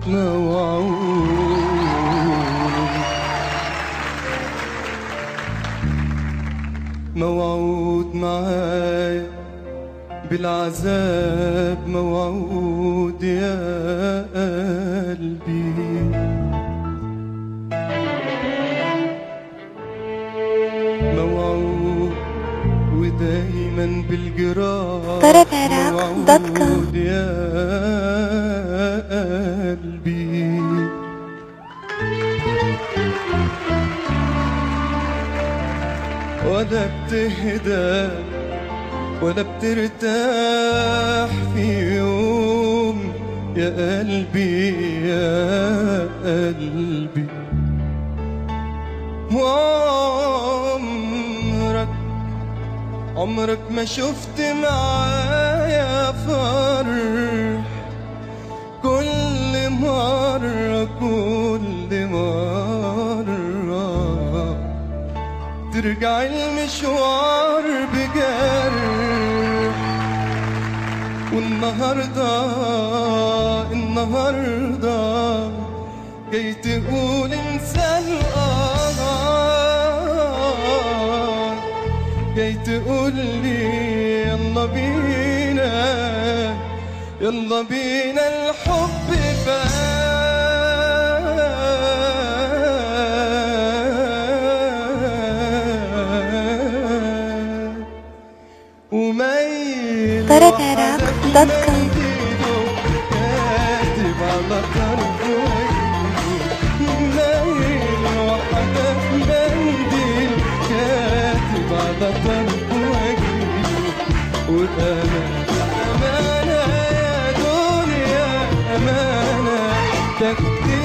موعود موعود معايا بالعذاب موعود يا قلبي موعود ودايما بالجراح طرب عراق دوت كوم. موعود يا قلبي ولا بتهدى ولا بترتاح في يوم يا قلبي يا قلبي وعمرك عمرك ما شفت معايا فرح كل مرة كل مرة ترجع المشوار بجرح والنهاردة النهاردة جاي تقول انسى القمر جاي تقول لي يلا بينا يلا بينا الحب فات وميل طرب عراق دوت كوم. كاتب على طرف ميل وحدة منديل كاتب على طرف والأمانة أمانة يا دنيا أمانة تكتب